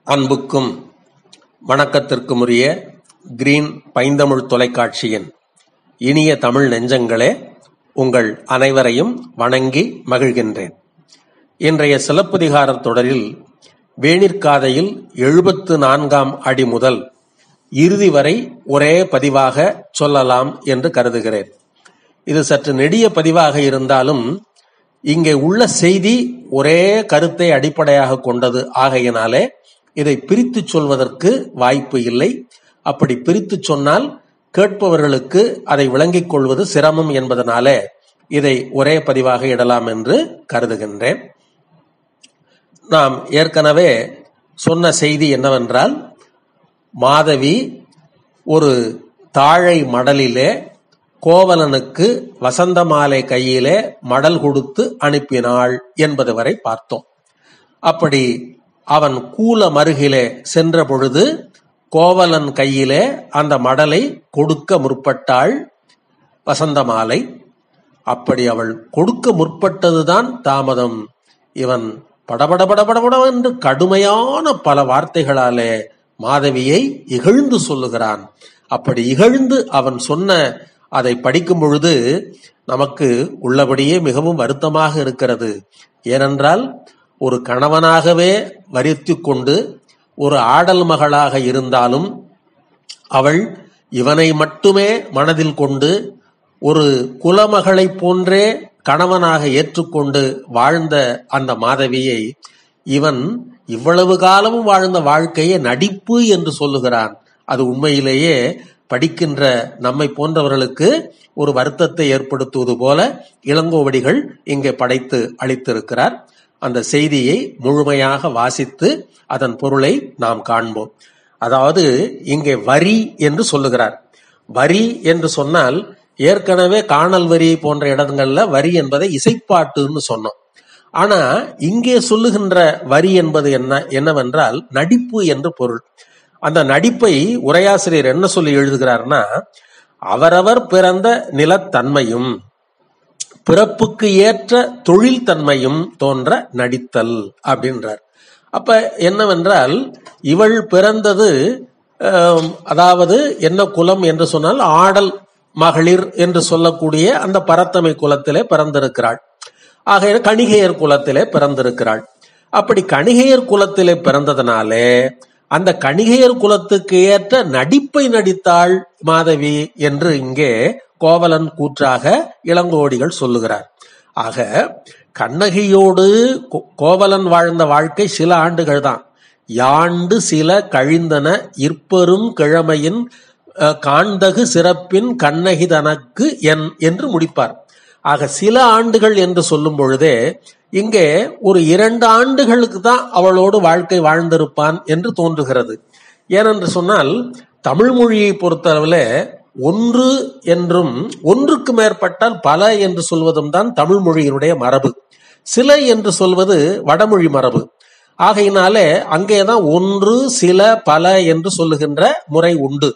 அன்புக்கும் வணக்கத்திற்குமுரிய கிரீன் பைந்தமிழ் தொலைக்காட்சியின் இனிய தமிழ் நெஞ்சங்களே உங்கள் அனைவரையும் வணங்கி மகிழ்கின்றேன் இன்றைய சிலப்பதிகாரத் தொடரில் வேணிற்காதையில் எழுபத்து நான்காம் அடி முதல் இறுதி வரை ஒரே பதிவாக சொல்லலாம் என்று கருதுகிறேன் இது சற்று நெடிய பதிவாக இருந்தாலும் இங்கே உள்ள செய்தி ஒரே கருத்தை அடிப்படையாக கொண்டது ஆகையினாலே இதை பிரித்து சொல்வதற்கு வாய்ப்பு இல்லை அப்படி பிரித்து சொன்னால் கேட்பவர்களுக்கு அதை விளங்கிக் கொள்வது சிரமம் என்பதனாலே இதை ஒரே பதிவாக இடலாம் என்று கருதுகின்றேன் நாம் ஏற்கனவே சொன்ன செய்தி என்னவென்றால் மாதவி ஒரு தாழை மடலிலே கோவலனுக்கு வசந்த மாலை கையிலே மடல் கொடுத்து அனுப்பினாள் என்பது வரை பார்த்தோம் அப்படி அவன் கூல மருகிலே சென்ற பொழுது கோவலன் கையிலே அந்த மடலை கொடுக்க முற்பட்டாள் வசந்த மாலை அப்படி அவள் கொடுக்க முற்பட்டதுதான் தாமதம் இவன் படபட படபடபட என்று கடுமையான பல வார்த்தைகளாலே மாதவியை இகழ்ந்து சொல்லுகிறான் அப்படி இகழ்ந்து அவன் சொன்ன அதை படிக்கும் பொழுது நமக்கு உள்ளபடியே மிகவும் வருத்தமாக இருக்கிறது ஏனென்றால் ஒரு கணவனாகவே வரித்து கொண்டு ஒரு ஆடல் மகளாக இருந்தாலும் அவள் இவனை மட்டுமே மனதில் கொண்டு ஒரு குலமகளைப் போன்றே கணவனாக ஏற்றுக்கொண்டு வாழ்ந்த அந்த மாதவியை இவன் இவ்வளவு காலமும் வாழ்ந்த வாழ்க்கையை நடிப்பு என்று சொல்லுகிறான் அது உண்மையிலேயே படிக்கின்ற நம்மை போன்றவர்களுக்கு ஒரு வருத்தத்தை ஏற்படுத்துவது போல இளங்கோவடிகள் இங்கே படைத்து அளித்திருக்கிறார் அந்த செய்தியை முழுமையாக வாசித்து அதன் பொருளை நாம் காண்போம் அதாவது இங்கே வரி என்று சொல்லுகிறார் வரி என்று சொன்னால் ஏற்கனவே காணல் வரி போன்ற இடங்கள்ல வரி என்பதை இசைப்பாட்டுன்னு சொன்னோம் ஆனா இங்கே சொல்லுகின்ற வரி என்பது என்ன என்னவென்றால் நடிப்பு என்று பொருள் அந்த நடிப்பை உரையாசிரியர் என்ன சொல்லி எழுதுகிறார்னா அவரவர் பிறந்த நிலத்தன்மையும் பிறப்புக்கு ஏற்ற தொழில் தன்மையும் தோன்ற நடித்தல் அப்படின்றார் அப்ப என்னவென்றால் இவள் பிறந்தது அதாவது என்ன குலம் என்று சொன்னால் ஆடல் மகளிர் என்று சொல்லக்கூடிய அந்த பரத்தமை குலத்திலே பிறந்திருக்கிறாள் ஆக கணிகையர் குலத்திலே பிறந்திருக்கிறாள் அப்படி கணிகையர் குலத்திலே பிறந்ததுனாலே அந்த கணிகையர் குலத்துக்கு ஏற்ற நடிப்பை நடித்தாள் மாதவி என்று இங்கே கோவலன் கூற்றாக இளங்கோடிகள் சொல்லுகிறார் ஆக கண்ணகியோடு கோவலன் வாழ்ந்த வாழ்க்கை சில ஆண்டுகள் தான் யாண்டு சில கழிந்தன இற்பெரும் கிழமையின் காண்தகு சிறப்பின் கண்ணகி தனக்கு என் என்று முடிப்பார் ஆக சில ஆண்டுகள் என்று சொல்லும் பொழுதே இங்கே ஒரு இரண்டு ஆண்டுகளுக்கு தான் அவளோடு வாழ்க்கை வாழ்ந்திருப்பான் என்று தோன்றுகிறது ஏனென்று சொன்னால் தமிழ் மொழியை பொறுத்தளவில் ஒன்று என்றும் ஒன்றுக்கு மேற்பட்டால் பல என்று சொல்வதும் தான் தமிழ் மொழியினுடைய மரபு சில என்று சொல்வது வடமொழி மரபு ஆகையினாலே அங்கேதான் ஒன்று சில பல என்று சொல்லுகின்ற முறை உண்டு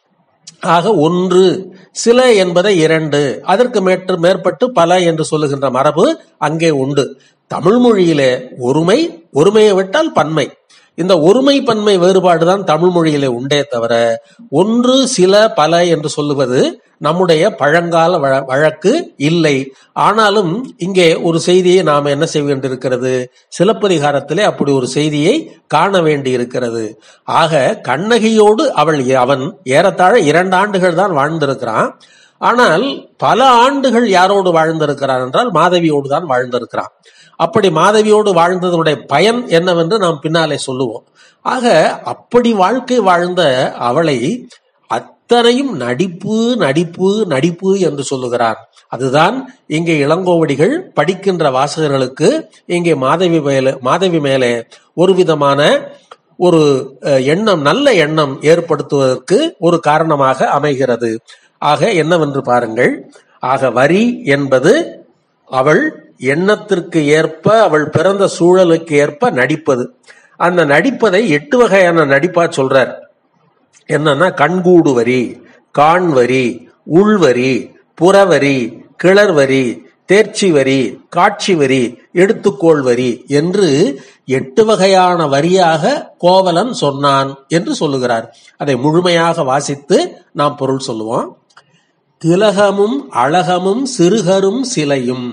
ஆக ஒன்று சில என்பதை இரண்டு அதற்கு மேற்று மேற்பட்டு பல என்று சொல்லுகின்ற மரபு அங்கே உண்டு தமிழ் மொழியிலே ஒருமை ஒருமையை விட்டால் பன்மை இந்த ஒருமை பன்மை வேறுபாடு தான் தமிழ் மொழியிலே உண்டே தவிர ஒன்று சில பல என்று சொல்லுவது நம்முடைய பழங்கால வழக்கு இல்லை ஆனாலும் இங்கே ஒரு செய்தியை நாம் என்ன செய்ய வேண்டியிருக்கிறது சிலப்பதிகாரத்திலே அப்படி ஒரு செய்தியை காண வேண்டி இருக்கிறது ஆக கண்ணகியோடு அவள் அவன் ஏறத்தாழ இரண்டு ஆண்டுகள் தான் வாழ்ந்திருக்கிறான் ஆனால் பல ஆண்டுகள் யாரோடு வாழ்ந்திருக்கிறான் என்றால் மாதவியோடு தான் வாழ்ந்திருக்கிறான் அப்படி மாதவியோடு வாழ்ந்ததனுடைய பயன் என்னவென்று நாம் பின்னாலே சொல்லுவோம் ஆக அப்படி வாழ்க்கை வாழ்ந்த அவளை அத்தனையும் நடிப்பு நடிப்பு நடிப்பு என்று சொல்லுகிறார் அதுதான் இங்கே இளங்கோவடிகள் படிக்கின்ற வாசகர்களுக்கு இங்கே மாதவி மேலே மாதவி மேலே ஒரு விதமான ஒரு எண்ணம் நல்ல எண்ணம் ஏற்படுத்துவதற்கு ஒரு காரணமாக அமைகிறது ஆக என்னவென்று பாருங்கள் ஆக வரி என்பது அவள் எண்ணத்திற்கு ஏற்ப அவள் பிறந்த சூழலுக்கு ஏற்ப நடிப்பது அந்த நடிப்பதை எட்டு வகையான நடிப்பா சொல்றார் என்னன்னா கண்கூடு வரி கான் வரி உள்வரி புறவரி கிளர் வரி தேர்ச்சி வரி காட்சி வரி எடுத்துக்கோள் வரி என்று எட்டு வகையான வரியாக கோவலன் சொன்னான் என்று சொல்லுகிறார் அதை முழுமையாக வாசித்து நாம் பொருள் சொல்லுவோம் திலகமும் அழகமும் சிறுகரும் சிலையும்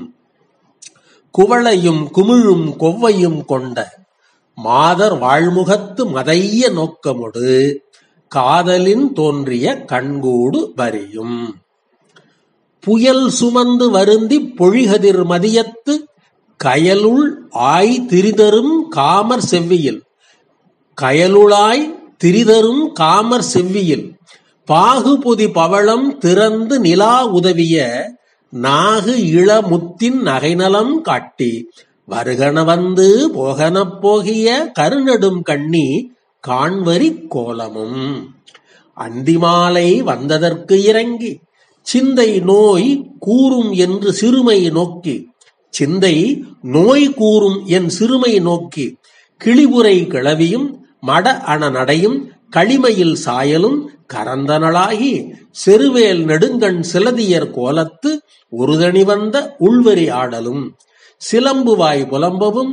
குவளையும் குமிழும் கொவ்வையும் கொண்ட மாதர் வாழ்முகத்து மதைய நோக்கமொடு காதலின் தோன்றிய கண்கூடு வரியும் புயல் சுமந்து வருந்தி பொழிகதிர் மதியத்து கயலுள் ஆய் திரிதரும் காமர் செவ்வியில் கயலுளாய் திரிதரும் காமர் செவ்வியில் பாகுபொதி பவளம் திறந்து நிலா உதவிய நாகு இளமுத்தின் நகைநலம் காட்டி வருகன வந்து போகனப் போகிய கருநெடும் கண்ணி காண்வரி கோலமும் அந்திமாலை வந்ததற்கு இறங்கி சிந்தை நோய் கூறும் என்று சிறுமை நோக்கி சிந்தை நோய் கூறும் என் சிறுமை நோக்கி கிளிபுரை கிளவியும் மட அண நடையும் களிமையில் சாயலும் கரந்தனளாகி செருவேல் நெடுங்கண் சிலதியர் கோலத்து ஒருதணி வந்த உள்வரி ஆடலும் சிலம்புவாய் புலம்பவும்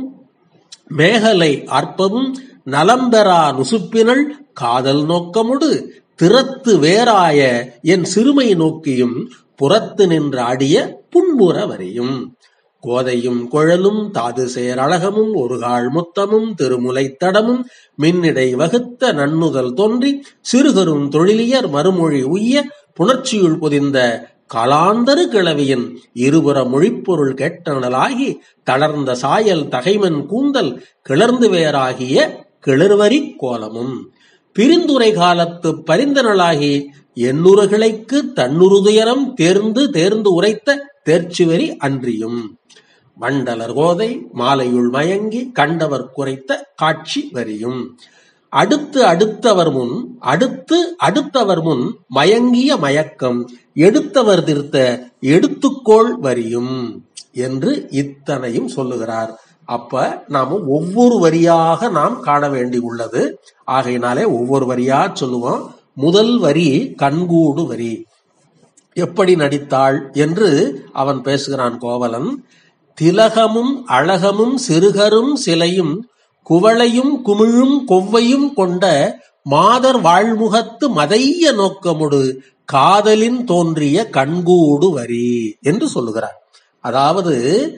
மேகலை ஆர்ப்பவும் நலம்பெறா நுசுப்பினள் காதல் நோக்கமுடு திறத்து வேறாய என் சிறுமை நோக்கியும் புறத்து நின்று ஆடிய புன்புற வரையும் கோதையும் குழலும் தாது சேர் அழகமும் ஒருகால் முத்தமும் திருமுலைத்தடமும் மின்னிடை வகுத்த நன்னுதல் தோன்றி சிறுகரும் தொழிலியர் மறுமொழி உய்ய புணர்ச்சியுள் பொதிந்த காலாந்தரு கிழவியின் இருபுற மொழிப்பொருள் கேட்டனலாகி தளர்ந்த சாயல் தகைமன் கூந்தல் கிளர்ந்து வேறாகிய கிளர்வரி கோலமும் பிரிந்துரை காலத்து பரிந்தனளாகி எண்ணுறுகிளைக்கு தன்னுறுதுயரம் தேர்ந்து தேர்ந்து உரைத்த தேர்ச்சிவரி அன்றியும் மண்டலர் கோதை மாலையுள் மயங்கி கண்டவர் குறைத்த காட்சி வரியும் அடுத்து அடுத்தவர் முன் அடுத்து அடுத்தவர் முன் மயங்கிய மயக்கம் எடுத்தவர் திருத்த எடுத்துக்கோள் வரியும் என்று இத்தனையும் சொல்லுகிறார் அப்ப நாம ஒவ்வொரு வரியாக நாம் காண வேண்டி உள்ளது ஆகையினாலே ஒவ்வொரு வரியா சொல்லுவோம் முதல் வரி கண்கூடு வரி எப்படி நடித்தாள் என்று அவன் பேசுகிறான் கோவலன் திலகமும் அழகமும் சிறுகரும் சிலையும் குவளையும் குமிழும் கொவ்வையும் கொண்ட மாதர் வாழ்முகத்து மதைய நோக்கமுடு காதலின் தோன்றிய கண்கூடு வரி என்று சொல்லுகிறார் அதாவது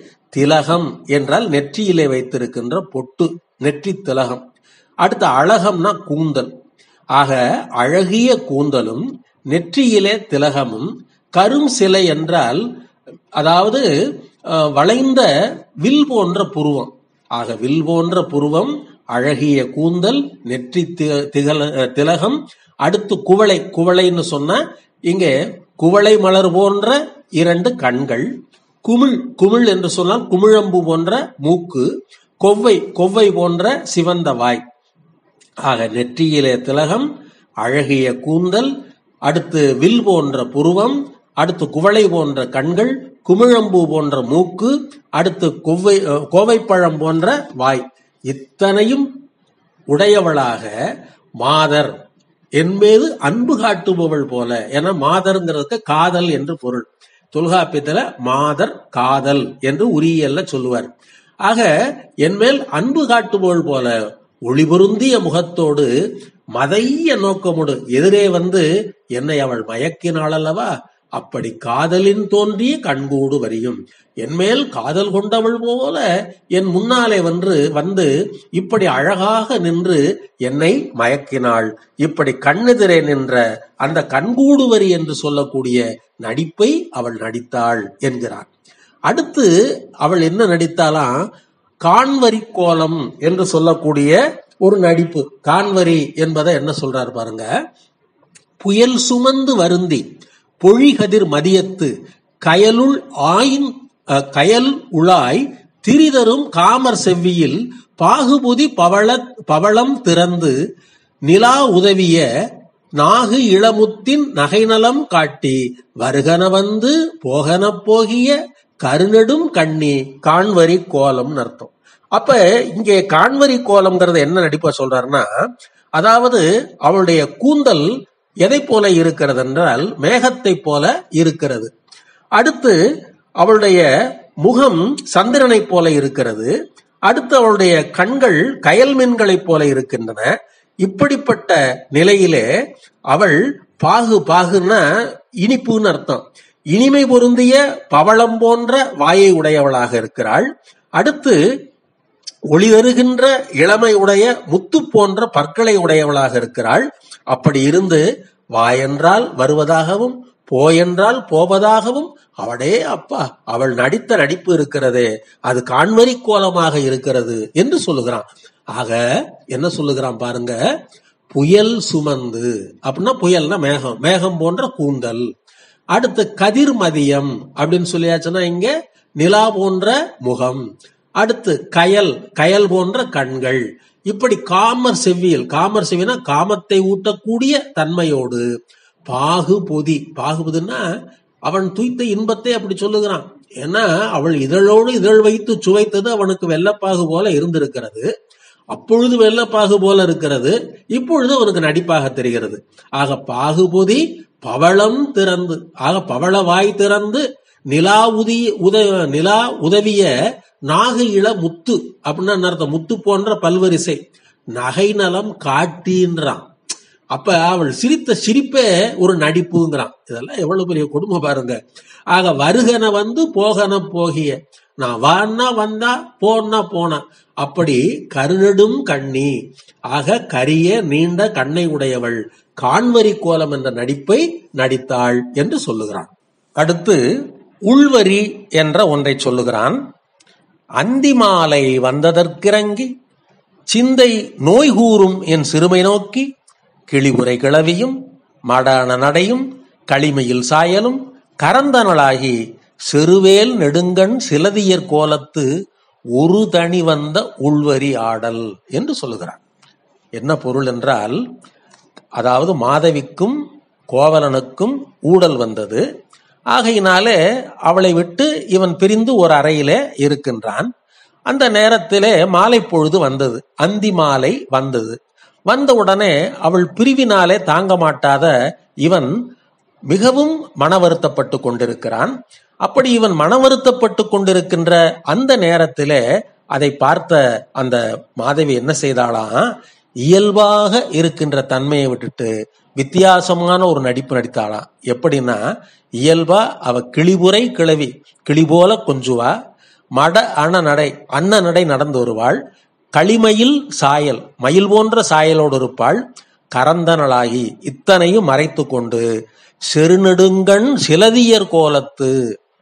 திலகம் என்றால் நெற்றியிலே வைத்திருக்கின்ற பொட்டு நெற்றி திலகம் அடுத்த அழகம்னா கூந்தல் ஆக அழகிய கூந்தலும் நெற்றியிலே திலகமும் கரும் சிலை என்றால் அதாவது அஹ், வளைந்த வில் போன்ற புருவம் ஆக வில் போன்ற புருவம் அழகிய கூந்தல் நெற்றி தி- திகழ திலகம் அடுத்து குவளை குவளைன்னு சொன்னா இங்கே குவளை மலர் போன்ற இரண்டு கண்கள் குமிழ் குமிழ் என்று சொன்னால் குமிழம்பு போன்ற மூக்கு கொவ்வை கொவ்வை போன்ற சிவந்த வாய் ஆக நெற்றியிலே திலகம் அழகிய கூந்தல் அடுத்து வில் போன்ற புருவம் அடுத்து குவளை போன்ற கண்கள் குமிழம்பூ போன்ற மூக்கு அடுத்து கொவ்வை அஹ், கோவைப்பழம் போன்ற வாய் இத்தனையும் உடையவளாக மாதர் என் மீது அன்பு காட்டுபவள் போல என மாதர்ங்கிறதுக்கு காதல் என்று பொருள் தொல்காப்பியத்துல மாதர் காதல் என்று உரியல்ல சொல்லுவார் ஆக என்மேல் அன்பு காட்டுபவள் போல ஒளிபொருந்திய முகத்தோடு மதைய நோக்கமுடு எதிரே வந்து என்னை அவள் மயக்கினாள் அல்லவா அப்படி காதலின் தோன்றிய கண்கூடு வரியும் என்மேல் காதல் கொண்டவள் போல என் முன்னாலே வந்து வந்து இப்படி அழகாக நின்று என்னை மயக்கினாள் இப்படி கண்ணெதிரே நின்ற அந்த கண்கூடு வரி என்று சொல்லக்கூடிய நடிப்பை அவள் நடித்தாள் என்கிறார் அடுத்து அவள் என்ன நடித்தாலாம் காண்வரி கோலம் என்று சொல்லக்கூடிய ஒரு நடிப்பு காண்வரி என்பதை என்ன சொல்றாரு பாருங்க புயல் சுமந்து வருந்தி பொழிகதிர் மதியத்து கயலுள் ஆயின் அஹ், கயல் உழாய் திரிதரும் காமர் செவ்வியில் பாகுபுதி பவள பவளம் திறந்து நிலா உதவிய நாகு இளமுத்தின் நகைநலம் காட்டி வருகன வந்து போகனப் போகிய கருநெடும் கண்ணி காண்வரி கோலம் அர்த்தம் அப்ப இங்கே காண்வரி கோலம்ங்கிறது என்ன நடிப்பா சொல்றாருன்னா அதாவது அவளுடைய கூந்தல் எதை போல இருக்கிறது என்றால் மேகத்தை போல இருக்கிறது அடுத்து அவளுடைய முகம் சந்திரனைப் போல இருக்கிறது அடுத்து அவளுடைய கண்கள் கயல் மீன்களைப் போல இருக்கின்றன இப்படிப்பட்ட நிலையிலே அவள் பாகு பாகுன்னா இனிப்புன்னு அர்த்தம் இனிமை பொருந்திய பவளம் போன்ற வாயை உடையவளாக இருக்கிறாள் அடுத்து ஒளி தருகின்ற இளமை உடைய முத்து போன்ற பற்களை உடையவளாக இருக்கிறாள் அப்படி இருந்து வா என்றால் வருவதாகவும் போ என்றால் போவதாகவும் அவளே அப்பா அவள் நடித்த நடிப்பு இருக்கிறதே அது காண்மறி கோலமாக இருக்கிறது என்று சொல்லுகிறான் ஆக என்ன சொல்லுகிறான் பாருங்க புயல் சுமந்து அப்படின்னா புயல்னா மேகம் மேகம் போன்ற கூந்தல் அடுத்து கதிர் மதியம் அப்படின்னு சொல்லியாச்சுன்னா இங்க நிலா போன்ற முகம் அடுத்து கயல் கயல் போன்ற கண்கள் இப்படி காமர் செவ்வியல் காமர் செவ்வினா காமத்தை ஊட்டக்கூடிய தன்மையோடு பாகு பொதி பாகுபுதுன்னா அவன் துய்த்த இன்பத்தை அப்படி சொல்லுகிறான் ஏன்னா அவள் இதழோடு இதழ் வைத்து சுவைத்தது அவனுக்கு வெள்ளப்பாகு போல இருந்திருக்கிறது அப்பொழுது வெள்ளப்பாகு போல இருக்கிறது இப்பொழுது அவனுக்கு நடிப்பாக தெரிகிறது ஆக பாகுபொதி பவளம் திறந்து ஆக பவள வாய் திறந்து நிலா உதி உத நிலா உதவிய நாக இள முத்து அப்படின்னா என்ன அர்த்தம் முத்து போன்ற பல்வரிசை நகை நலம் காட்டின்றான் அப்ப அவள் சிரித்த சிரிப்பே ஒரு நடிப்புங்கிறான் இதெல்லாம் எவ்வளவு பெரிய கொடுமை பாருங்க ஆக வருகன வந்து போகன போகிய நான் வான்னா வந்தா போன்னா போனா அப்படி கருநெடும் கண்ணி ஆக கரிய நீண்ட கண்ணை உடையவள் காண்வரி கோலம் என்ற நடிப்பை நடித்தாள் என்று சொல்லுகிறான் அடுத்து உள்வரி என்ற ஒன்றை சொல்லுகிறான் அந்தி மாலை வந்ததற்கிறங்கி சிந்தை நோய் கூறும் என் சிறுமை நோக்கி கிளிபுரை கிளவியும் மடான நடையும் களிமையில் சாயலும் கரந்தனளாகி செருவேல் நெடுங்கண் சிலதியர் கோலத்து ஒரு தனி வந்த உள்வரி ஆடல் என்று சொல்லுகிறார் என்ன பொருள் என்றால் அதாவது மாதவிக்கும் கோவலனுக்கும் ஊடல் வந்தது ஆகையினாலே அவளை விட்டு இவன் பிரிந்து ஒரு அறையிலே இருக்கின்றான் அந்த நேரத்திலே மாலை பொழுது வந்தது அந்தி மாலை வந்தது வந்த உடனே அவள் பிரிவினாலே தாங்க மாட்டாத இவன் மிகவும் மன வருத்தப்பட்டு கொண்டிருக்கிறான் அப்படி இவன் மன வருத்தப்பட்டு கொண்டிருக்கின்ற அந்த நேரத்திலே அதை பார்த்த அந்த மாதவி என்ன செய்தாளாம் இயல்பாக இருக்கின்ற தன்மையை விட்டுட்டு வித்தியாசமான ஒரு நடிப்பு நடித்தாளாம் எப்படின்னா இயல்பா அவ கிளிபுரை கிளவி கிளி போல கொஞ்சுவா மட அண நடை அன்ன நடை நடந்து வருவாள் களிமயில் சாயல் மயில் போன்ற சாயலோடு இருப்பாள் கரந்தனளாகி இத்தனையும் மறைத்து கொண்டு செருநெடுங்கண் சிலதியர் கோலத்து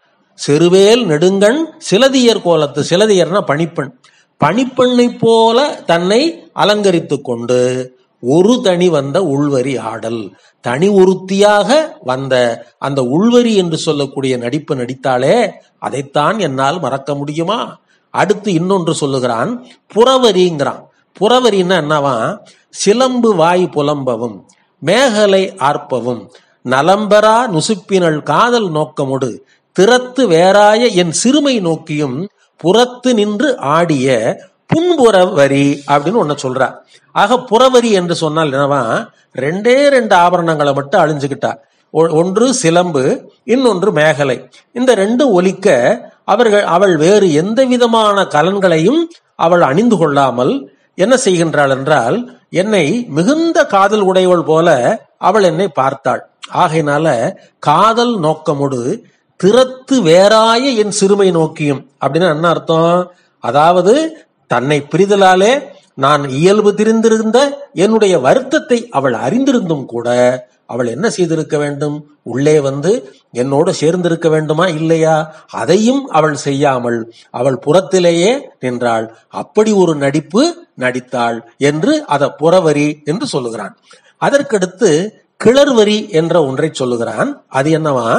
செருவேல் நெடுங்கண் சிலதியர் கோலத்து சிலதியர்னா பணிப்பெண் பணிப்பெண்ணை போல தன்னை அலங்கரித்து கொண்டு ஒரு தனி வந்த உள்வரி ஆடல் தனி ஒருத்தியாக வந்த அந்த உள்வரி என்று சொல்லக்கூடிய நடிப்பு நடித்தாலே அதைத்தான் என்னால் மறக்க முடியுமா அடுத்து இன்னொன்று சொல்லுகிறான் புறவரிங்கிறான் புறவரின்னா என்னவா சிலம்பு வாய் புலம்பவும் மேகலை ஆர்ப்பவும் நலம்பெறா நுசுப்பினள் காதல் நோக்கமுடு திறத்து வேறாய என் சிறுமை நோக்கியும் புறத்து நின்று ஆடிய புன்புறவரி அப்படின்னு ஒன்ன சொல்றா ஆக புறவரி என்று சொன்னால் என்னவா ரெண்டே ரெண்டு ஆபரணங்களை மட்டும் அழிஞ்சுக்கிட்டா ஒ- ஒன்று சிலம்பு இன்னொன்று மேகலை இந்த ரெண்டு ஒலிக்க அவர்கள் அவள் வேறு எந்த விதமான கலன்களையும் அவள் அணிந்து கொள்ளாமல் என்ன செய்கின்றாள் என்றால் என்னை மிகுந்த காதல் உடையவள் போல அவள் என்னை பார்த்தாள் ஆகையினால காதல் நோக்கமுடு திறத்து வேறாய என் சிறுமை நோக்கியும் அப்படின்னு என்ன அர்த்தம் அதாவது தன்னை பிரிதலாலே நான் இயல்பு திரிந்திருந்த என்னுடைய வருத்தத்தை அவள் அறிந்திருந்தும் கூட அவள் என்ன செய்திருக்க வேண்டும் உள்ளே வந்து என்னோடு சேர்ந்திருக்க வேண்டுமா இல்லையா அதையும் அவள் செய்யாமல் அவள் புறத்திலேயே நின்றாள் அப்படி ஒரு நடிப்பு நடித்தாள் என்று அத புறவரி என்று சொல்லுகிறான் அதற்கடுத்து கிளர்வரி என்ற ஒன்றை சொல்லுகிறான் அது என்னவா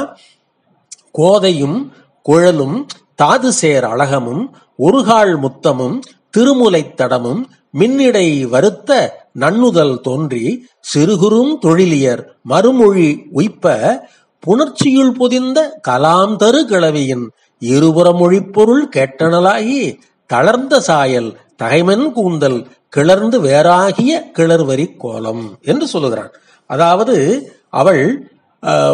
கோதையும் குழலும் தாது சேர் அழகமும் ஒருகால் முத்தமும் திருமுலைத் தடமும் மின்னிடை வருத்த நன்னுதல் தோன்றி சிறுகுறும் தொழிலியர் மறுமொழி உய்ப்ப புணர்ச்சியுள் பொதிந்த கலாம் தரு கிளவியின் இருபுற மொழிப்பொருள் கேட்டனலாகி தளர்ந்த சாயல் தகைமன் கூந்தல் கிளர்ந்து வேறாகிய கிளர்வரி கோலம் என்று சொல்லுகிறான் அதாவது அவள் ஆஹ்,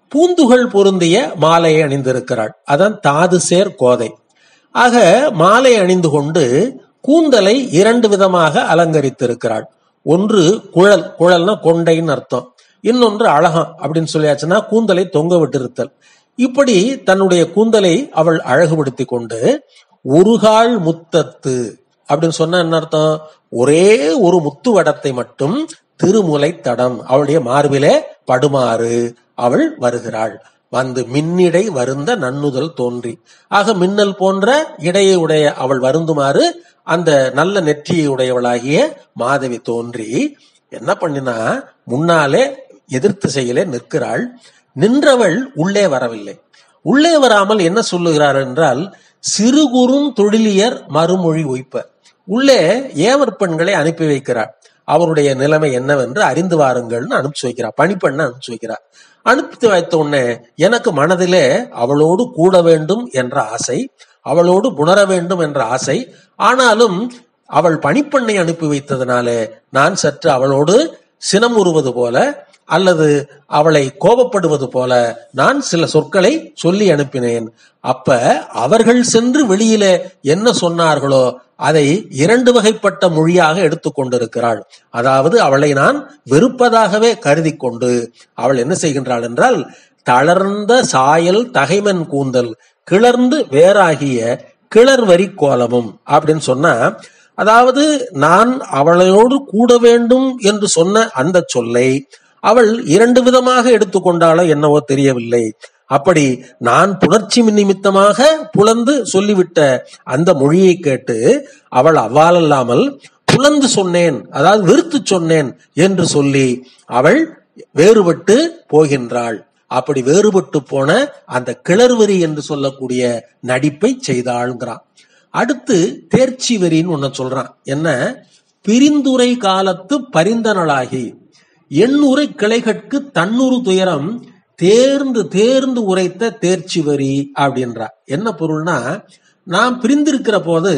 பூந்துகள் பொருந்திய மாலையை அணிந்திருக்கிறாள் அதான் தாது சேர் கோதை ஆக மாலை அணிந்து கொண்டு கூந்தலை இரண்டு விதமாக அலங்கரித்திருக்கிறாள் ஒன்று குழல் குழல்னா கொண்டைன்னு அர்த்தம் இன்னொன்று அழகம் அப்படின்னு சொல்லியாச்சுன்னா கூந்தலை தொங்க விட்டிருத்தல் இப்படி தன்னுடைய கூந்தலை அவள் அழகுபடுத்தி கொண்டு ஒருகால் முத்தத்து அப்படின்னு சொன்னா என்ன அர்த்தம் ஒரே ஒரு முத்து வடத்தை மட்டும் திருமுலை தடம் அவளுடைய மார்பிலே படுமாறு அவள் வருகிறாள் வந்து மின்னிடை வருந்த நன்னுதல் தோன்றி ஆக மின்னல் போன்ற இடையை உடைய அவள் வருந்துமாறு அந்த நல்ல நெற்றியை உடையவளாகிய மாதவி தோன்றி என்ன பண்ணினா முன்னாலே எதிர்த்து செயலே நிற்கிறாள் நின்றவள் உள்ளே வரவில்லை உள்ளே வராமல் என்ன சொல்லுகிறார் என்றால் சிறுகுறும் தொழிலியர் மறுமொழி ஒய்ப்ப உள்ளே ஏவர் பெண்களை அனுப்பி வைக்கிறார் அவருடைய நிலைமை என்னவென்று அறிந்து வாருங்கள்னு அனுப்பிச்சு வைக்கிறார் பணிப்பெண்ணை அனுப்பிச்சு வைக்கிறார் அனுப்பி வைத்த உடனே எனக்கு மனதிலே அவளோடு கூட வேண்டும் என்ற ஆசை அவளோடு புணர வேண்டும் என்ற ஆசை ஆனாலும் அவள் பணிப்பெண்ணை அனுப்பி வைத்ததுனாலே நான் சற்று அவளோடு சினமுறுவது போல அல்லது அவளை கோபப்படுவது போல நான் சில சொற்களை சொல்லி அனுப்பினேன் அப்ப அவர்கள் சென்று வெளியில என்ன சொன்னார்களோ அதை இரண்டு வகைப்பட்ட மொழியாக எடுத்துக்கொண்டிருக்கிறாள் அதாவது அவளை நான் வெறுப்பதாகவே கருதி கொண்டு அவள் என்ன செய்கின்றாள் என்றால் தளர்ந்த சாயல் தகைமன் கூந்தல் கிளர்ந்து வேறாகிய கிளர்வரி கோலமும் அப்படின்னு சொன்னா அதாவது நான் அவளையோடு கூட வேண்டும் என்று சொன்ன அந்த சொல்லை அவள் இரண்டு விதமாக எடுத்துக்கொண்டாளோ என்னவோ தெரியவில்லை அப்படி நான் புணர்ச்சி நிமித்தமாக புலந்து சொல்லிவிட்ட அந்த மொழியை கேட்டு அவள் அவ்வாறல்லாமல் புலந்து சொன்னேன் அதாவது வெறுத்து சொன்னேன் என்று சொல்லி அவள் வேறுபட்டு போகின்றாள் அப்படி வேறுபட்டு போன அந்த கிளர்வரி என்று சொல்லக்கூடிய நடிப்பை செய்தாள்ங்கிறான் அடுத்து தேர்ச்சி வெறின்னு ஒன்ன சொல்றான் என்ன பிரிந்துரை காலத்து பரிந்தனளாகி எண்ணுரை கிளைகட்கு தன்னுரு துயரம் தேர்ந்து தேர்ந்து உரைத்த தேர்ச்சி வரி அப்படின்றா என்ன பொருள்னா நாம் பிரிந்திருக்கிற போது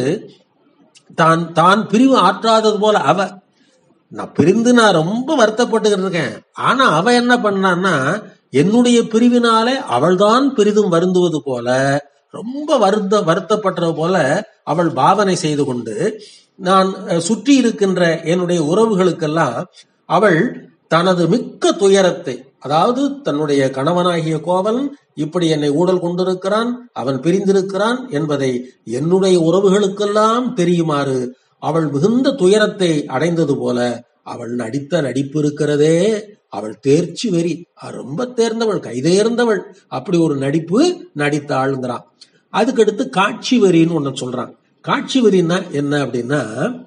தான் தான் பிரிவு ஆற்றாதது போல அவ நான் பிரிந்து நான் ரொம்ப வருத்தப்பட்டுக்கிட்டு இருக்கேன் ஆனா அவ என்ன பண்ணான்னா என்னுடைய பிரிவினாலே அவள்தான் பெரிதும் வருந்துவது போல ரொம்ப வருத்த வருத்தப்பட்டது போல அவள் பாவனை செய்து கொண்டு நான் அஹ், சுற்றி இருக்கின்ற என்னுடைய உறவுகளுக்கெல்லாம் அவள் தனது மிக்க துயரத்தை அதாவது தன்னுடைய கணவனாகிய கோவலன் இப்படி என்னை ஊடல் கொண்டிருக்கிறான் அவன் பிரிந்திருக்கிறான் என்பதை என்னுடைய உறவுகளுக்கெல்லாம் தெரியுமாறு அவள் மிகுந்த துயரத்தை அடைந்தது போல அவள் நடித்த நடிப்பு இருக்கிறதே அவள் தேர்ச்சி வெறி அவ ரொம்ப தேர்ந்தவள் கைதேர்ந்தவள் அப்படி ஒரு நடிப்பு நடித்தாளுங்கிறான் அதுக்கடுத்து காட்சி வரின்னு ஒண்ணு சொல்றான் காட்சி வரின்னா என்ன அப்படின்னா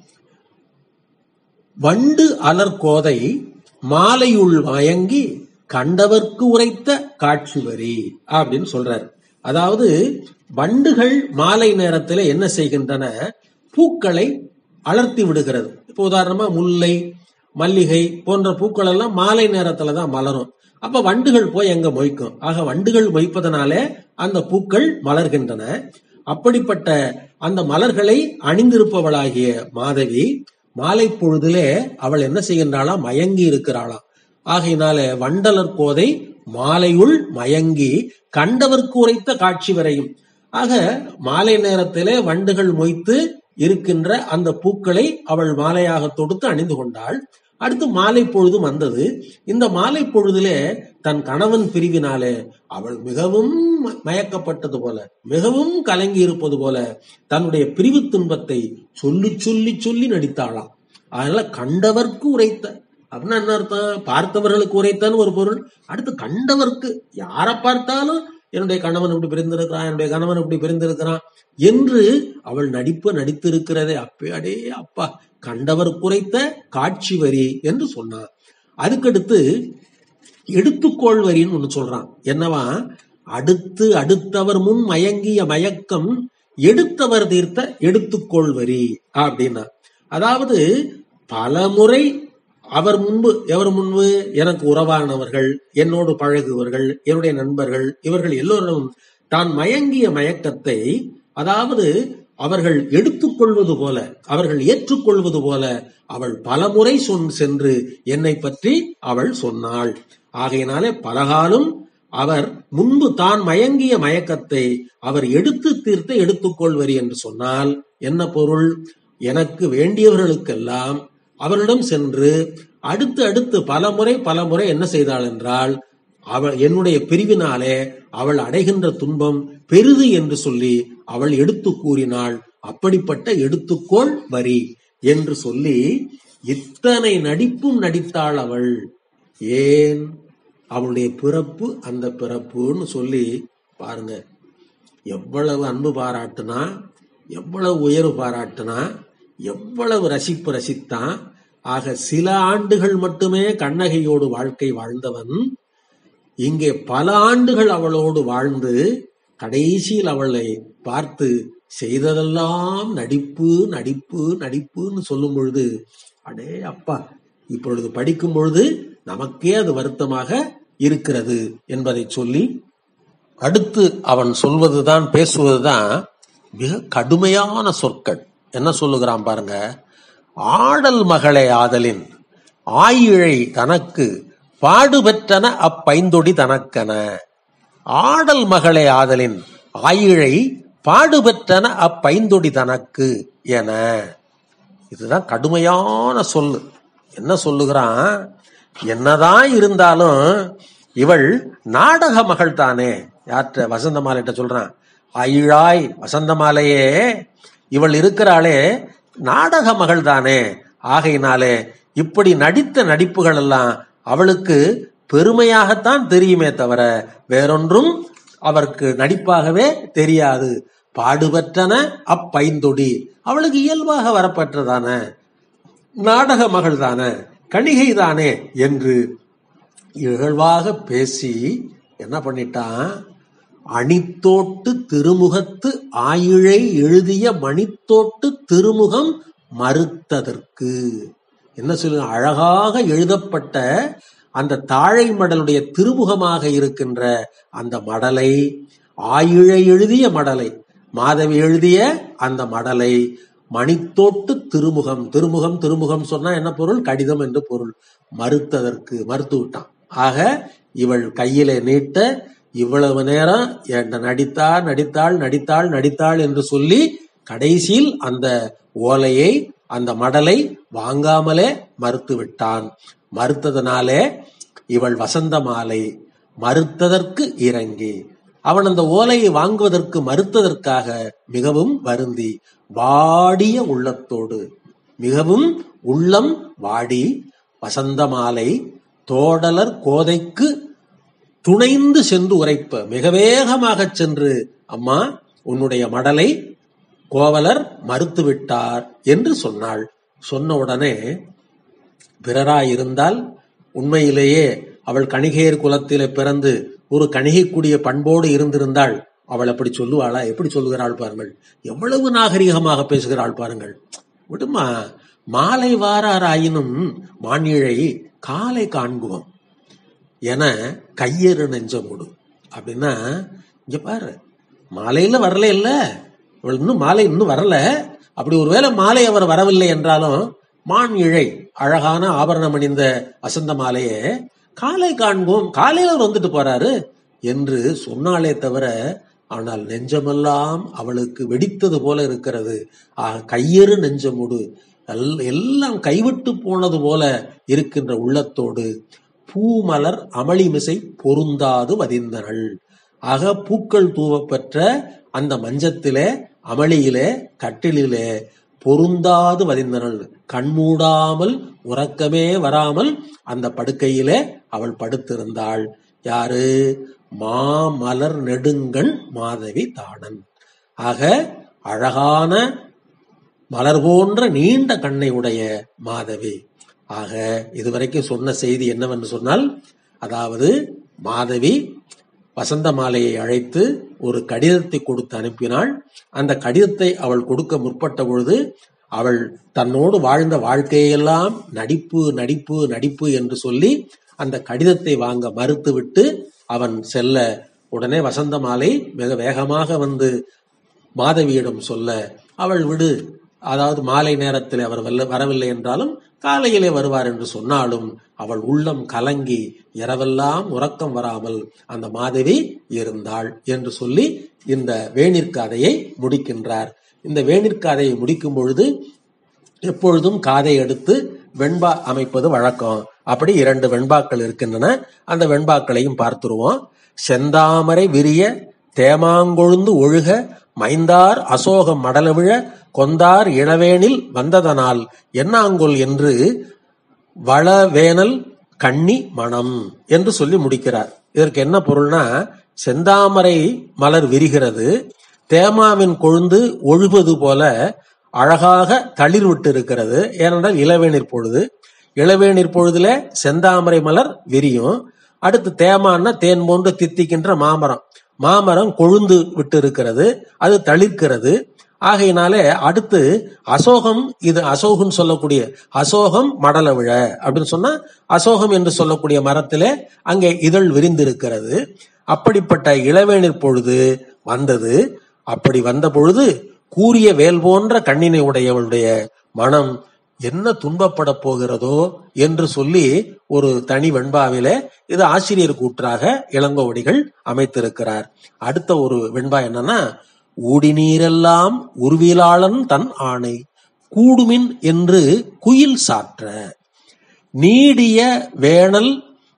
வண்டு அலர் கோதை மாலையுள் மயங்கி கண்டவர்க்கு உரைத்த காட்சி வரி அப்படின்னு சொல்றாரு அதாவது வண்டுகள் மாலை நேரத்துல என்ன செய்கின்றன பூக்களை அலர்த்தி விடுகிறது இப்போ உதாரணமா முல்லை மல்லிகை போன்ற பூக்கள் எல்லாம் மாலை நேரத்துல தான் மலரும் அப்ப வண்டுகள் போய் எங்க மொய்க்கும் ஆக வண்டுகள் மொய்ப்பதனாலே அந்த பூக்கள் மலர்கின்றன அப்படிப்பட்ட அந்த மலர்களை அணிந்திருப்பவளாகிய மாதவி மாலை பொழுதிலே அவள் என்ன செய்கின்றாளாம் மயங்கி இருக்கிறாளாம் ஆகையினால வண்டலர் கோதை மாலையுள் மயங்கி கண்டவர்க்கு உரைத்த காட்சி வரையும் ஆக மாலை நேரத்திலே வண்டுகள் மொய்த்து இருக்கின்ற அந்த பூக்களை அவள் மாலையாக தொடுத்து அணிந்து கொண்டாள் அடுத்து மாலை பொழுது வந்தது இந்த மாலை பொழுதிலே தன் கணவன் பிரிவினாலே அவள் மிகவும் ம- மயக்கப்பட்டது போல மிகவும் கலங்கி இருப்பது போல தன்னுடைய பிரிவு துன்பத்தை சொல்லி சொல்லி சொல்லி நடித்தாளாம் அதனால கண்டவர்க்கு உரைத்த அப்படின்னா என்ன அர்த்தம் பார்த்தவர்களுக்கு உரைத்தான்னு ஒரு பொருள் அடுத்து கண்டவர்க்கு யாரை பார்த்தாலும் என்னுடைய கணவன் இப்படி பிரிந்திருக்கிறான் என்னுடைய கணவன் இப்படி பிரிந்திருக்கிறான் என்று அவள் நடிப்பு நடித்திருக்கிறதே அப்பே அடே அப்பா கண்டவர் குறைத்த காட்சி வரி என்று சொன்னான் அதுக்கடுத்து எடுத்துக்கோள் வரின்னு ஒண்ணு சொல்றான் என்னவா அடுத்து அடுத்தவர் முன் மயங்கிய மயக்கம் எடுத்தவர் தீர்த்த எடுத்துக்கோள் வரி அப்படின்னா அதாவது பலமுறை அவர் முன்பு எவர் முன்பு எனக்கு உறவானவர்கள் என்னோடு பழகுவர்கள் என்னுடைய நண்பர்கள் இவர்கள் எல்லோரும் தான் மயங்கிய மயக்கத்தை அதாவது அவர்கள் எடுத்துக்கொள்வது போல அவர்கள் ஏற்றுக்கொள்வது போல அவள் பலமுறை சொன் சென்று என்னை பற்றி அவள் சொன்னாள் ஆகையினாலே பலகாலம் அவர் முன்பு தான் மயங்கிய மயக்கத்தை அவர் எடுத்து தீர்த்த எடுத்துக்கொள்வர் என்று சொன்னால் என்ன பொருள் எனக்கு வேண்டியவர்களுக்கெல்லாம் அவரிடம் சென்று அடுத்து அடுத்து பல முறை பல முறை என்ன செய்தாள் என்றால் அவள் என்னுடைய பிரிவினாலே அவள் அடைகின்ற துன்பம் பெரிது என்று சொல்லி அவள் எடுத்து கூறினாள் அப்படிப்பட்ட எடுத்துக்கோள் வரி என்று சொல்லி இத்தனை நடிப்பும் நடித்தாள் அவள் ஏன் அவளுடைய பிறப்பு அந்த பிறப்புன்னு சொல்லி பாருங்க எவ்வளவு அன்பு பாராட்டுனா எவ்வளவு உயர்வு பாராட்டுனா எவ்வளவு ரசிப்பு ரசித்தான் ஆக சில ஆண்டுகள் மட்டுமே கண்ணகையோடு வாழ்க்கை வாழ்ந்தவன் இங்கே பல ஆண்டுகள் அவளோடு வாழ்ந்து கடைசியில் அவளை பார்த்து செய்ததெல்லாம் நடிப்பு நடிப்பு நடிப்புன்னு சொல்லும் பொழுது அடே அப்பா இப்பொழுது படிக்கும் பொழுது நமக்கே அது வருத்தமாக இருக்கிறது என்பதை சொல்லி அடுத்து அவன் சொல்வதுதான் பேசுவதுதான் மிக கடுமையான சொற்கள் என்ன சொல்லுகிறான் பாருங்க ஆடல் மகளே ஆதலின் ஆயிழை தனக்கு பாடுபெற்றன அப்பைந்தொடி தனக்கென ஆடல் மகளே ஆதலின் ஆயிழை பாடுபெற்றன அப்பைந்தொடி தனக்கு என இதுதான் கடுமையான சொல்லு என்ன சொல்லுகிறான் என்னதான் இருந்தாலும் இவள் நாடக மகள் தானே யார்கிட்ட வசந்தமாலைகிட்ட சொல்றான் அயிழாய் வசந்தமாலையே இவள் இருக்கிறாளே நாடக மகள் தானே ஆகையினாலே இப்படி நடித்த நடிப்புகள் எல்லாம் அவளுக்கு பெருமையாகத்தான் தெரியுமே தவிர வேறொன்றும் அவருக்கு நடிப்பாகவே தெரியாது பாடுபற்றன அப்பைந்தொடி அவளுக்கு இயல்பாக வரப்பட்டதான நாடக மகள் தானே கணிகை தானே என்று இகழ்வாக பேசி என்ன பண்ணிட்டான் அணித்தோட்டு திருமுகத்து ஆயிழை எழுதிய மணித்தோட்டு திருமுகம் மறுத்ததற்கு என்ன சொல்லுங்க அழகாக எழுதப்பட்ட அந்த தாழை மடலுடைய திருமுகமாக இருக்கின்ற அந்த மடலை ஆயிழை எழுதிய மடலை மாதவி எழுதிய அந்த மடலை மணித்தோட்டு திருமுகம் திருமுகம் திருமுகம் சொன்னா என்ன பொருள் கடிதம் என்று பொருள் மறுத்ததற்கு மறுத்து விட்டான் ஆக இவள் கையிலே நீட்ட இவ்வளவு நேரம் என்ன நடித்தாள் நடித்தாள் நடித்தாள் நடித்தாள் என்று சொல்லி கடைசியில் அந்த ஓலையை அந்த மடலை வாங்காமலே மறுத்து விட்டான் மறுத்ததனாலே இவள் வசந்த மாலை மறுத்ததற்கு இறங்கி அவன் அந்த ஓலையை வாங்குவதற்கு மறுத்ததற்காக மிகவும் வருந்தி வாடிய உள்ளத்தோடு மிகவும் உள்ளம் வாடி வசந்த மாலை தோடலர் கோதைக்கு துணைந்து சென்று உரைப்ப மிக வேகமாக சென்று அம்மா உன்னுடைய மடலை கோவலர் மறுத்துவிட்டார் என்று சொன்னாள் சொன்ன உடனே பிறராயிருந்தால் உண்மையிலேயே அவள் கணிகையர் குலத்திலே பிறந்து ஒரு கணிகைக்குடிய பண்போடு இருந்திருந்தாள் அவள் அப்படி சொல்லுவாளா எப்படி சொல்லுகிறாள் பாருங்கள் எவ்வளவு நாகரிகமாக பேசுகிறாள் பாருங்கள் விடுமா மாலை வாராராயினும் மானிழை காலை காண்குவோம் என கையெறு நெஞ்சமுடு அப்படின்னா இங்க பாரு மாலையில வரல இல்ல இவள் இன்னும் மாலை இன்னும் வரல அப்படி ஒருவேளை மாலை அவர் வரவில்லை என்றாலும் மான் இழை அழகான ஆபரணம் அணிந்த வசந்த மாலையே காலை காண்போம் காலையில அவர் வந்துட்டு போறாரு என்று சொன்னாலே தவிர ஆனால் நெஞ்சமெல்லாம் அவளுக்கு வெடித்தது போல இருக்கிறது ஆக கையெறு நெஞ்சமுடு எல்- எல்லாம் கைவிட்டு போனது போல இருக்கின்ற உள்ளத்தோடு பூமலர் அமளிமிசை பொருந்தாது வதிந்தனள் ஆக பூக்கள் தூவப்பெற்ற அந்த மஞ்சத்திலே அமளியிலே கட்டிலிலே பொருந்தாது வதிந்தனள் கண்மூடாமல் உறக்கமே வராமல் அந்த படுக்கையிலே அவள் படுத்திருந்தாள் யாரு மாமலர் நெடுங்கண் மாதவி தானன் ஆக அழகான மலர் போன்ற நீண்ட கண்ணை உடைய மாதவி ஆக இதுவரைக்கும் சொன்ன செய்தி என்னவென்று சொன்னால் அதாவது மாதவி வசந்த மாலையை அழைத்து ஒரு கடிதத்தை கொடுத்து அனுப்பினாள் அந்த கடிதத்தை அவள் கொடுக்க முற்பட்ட பொழுது அவள் தன்னோடு வாழ்ந்த வாழ்க்கையெல்லாம் நடிப்பு நடிப்பு நடிப்பு என்று சொல்லி அந்த கடிதத்தை வாங்க மறுத்துவிட்டு அவன் செல்ல உடனே வசந்த மாலை மிக வேகமாக வந்து மாதவியிடம் சொல்ல அவள் விடு அதாவது மாலை நேரத்தில் அவர் வல்ல- வரவில்லை என்றாலும் காலையிலே வருவார் என்று சொன்னாலும் அவள் உள்ளம் கலங்கி இரவெல்லாம் உறக்கம் வராமல் அந்த மாதவி இருந்தாள் என்று சொல்லி இந்த வேணிற்காதையை முடிக்கின்றார் இந்த வேணிற்காதையை முடிக்கும் பொழுது எப்பொழுதும் காதை எடுத்து வெண்பா அமைப்பது வழக்கம் அப்படி இரண்டு வெண்பாக்கள் இருக்கின்றன அந்த வெண்பாக்களையும் பார்த்துருவோம் செந்தாமரை விரிய தேமாங்கொழுந்து ஒழுக மைந்தார் அசோகம் மடலவிழ கொந்தார் இளவேனில் வந்ததனால் என்னாங்கொல் என்று வளவேனல் கண்ணி மணம் என்று சொல்லி முடிக்கிறார் இதற்கு என்ன பொருள்னா செந்தாமரை மலர் விரிகிறது தேமாவின் கொழுந்து ஒழுகுவது போல அழகாக தளிர் விட்டு இருக்கிறது ஏனென்றால் இளவேநீர் பொழுது இளவேநீர் பொழுதுல செந்தாமரை மலர் விரியும் அடுத்து தேமான்னா தேன் போன்று தித்திக்கின்ற மாமரம் மாமரம் கொழுந்து விட்டு இருக்கிறது அது தளிர்க்கிறது ஆகையினாலே அடுத்து அசோகம் இது அசோகம்னு சொல்லக்கூடிய அசோகம் மடல விழ அப்படின்னு சொன்னா அசோகம் என்று சொல்லக்கூடிய மரத்திலே அங்கே இதழ் விரிந்திருக்கிறது அப்படிப்பட்ட இளவேநீர் பொழுது வந்தது அப்படி வந்த பொழுது கூரிய வேல் போன்ற கண்ணினை உடையவளுடைய மனம் என்ன துன்பப்பட போகிறதோ என்று சொல்லி ஒரு தனி வெண்பாவிலே இது ஆசிரியர் கூற்றாக இளங்கோவடிகள் அமைத்திருக்கிறார் அடுத்த ஒரு வெண்பா என்னன்னா ஊடி நீரெல்லாம் உருவிலாளன் தன் ஆணை கூடுமின் என்று குயில் சாற்ற நீடிய வேணல்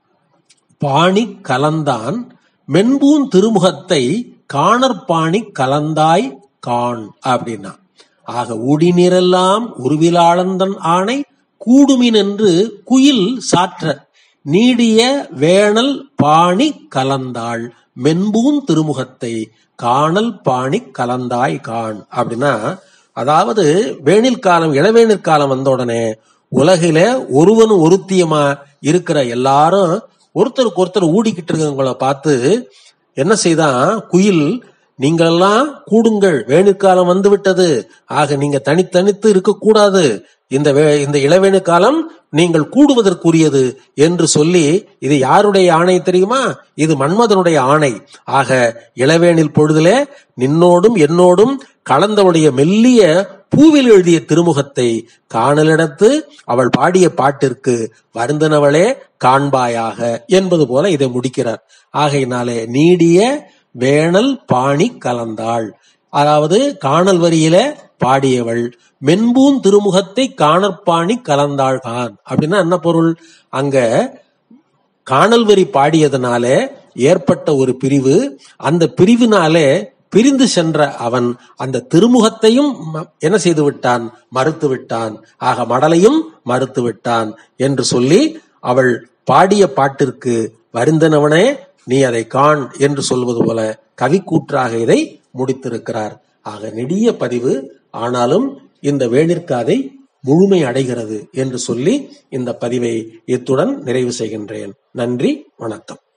பாணி கலந்தான் மென்பூன் திருமுகத்தை காணற்பாணி கலந்தாய் காண் அப்படின்னா ஆக ஊடி நீரெல்லாம் உருவிலாளந்தன் ஆணை கூடுமின் என்று குயில் சாற்ற நீடிய வேணல் பாணி கலந்தாள் மென்பூன் திருமுகத்தை காணல் பாணி கலந்தாய் காண் அப்படின்னா அதாவது வேணில் காலம் இளவேணில் காலம் வந்த உடனே உலகில ஒருவனும் ஒருத்தியமா இருக்கிற எல்லாரும் ஒருத்தருக்கு ஒருத்தர் ஊடிக்கிட்டு இருக்கவங்கள பார்த்து என்ன செய்தான் குயில் நீங்களெல்லாம் கூடுங்கள் வேணிற்காலம் வந்து விட்டது ஆக நீங்க தனித்தனித்து இருக்கக்கூடாது இந்த வே- இந்த இளவேணி காலம் நீங்கள் கூடுவதற்குரியது என்று சொல்லி இது யாருடைய ஆணை தெரியுமா இது மன்மதனுடைய ஆணை ஆக இளவேனில் பொழுதிலே நின்னோடும் என்னோடும் கலந்தவளுடைய மெல்லிய பூவில் எழுதிய திருமுகத்தை காணலிடத்து அவள் பாடிய பாட்டிற்கு வருந்தனவளே காண்பாயாக என்பது போல இதை முடிக்கிறார் ஆகையினாலே நீடிய வேணல் பாணி கலந்தாள் அதாவது காணல் வரியில பாடியவள் மென்பூன் திருமுகத்தை காணற்பாணி கலந்தாள் கான் அப்படின்னா என்ன பொருள் அங்க காணல் வரி பாடியதனால ஏற்பட்ட ஒரு பிரிவு அந்த பிரிவினாலே பிரிந்து சென்ற அவன் அந்த திருமுகத்தையும் ம- என்ன செய்து விட்டான் மறுத்து விட்டான் ஆக மடலையும் மறுத்து விட்டான் என்று சொல்லி அவள் பாடிய பாட்டிற்கு வருந்தனவனே நீ அதை காண் என்று சொல்வது போல கவிக்கூற்றாக இதை முடித்திருக்கிறார் ஆக நெடிய பதிவு ஆனாலும் இந்த வேணிற்காதை முழுமை அடைகிறது என்று சொல்லி இந்த பதிவை இத்துடன் நிறைவு செய்கின்றேன் நன்றி வணக்கம்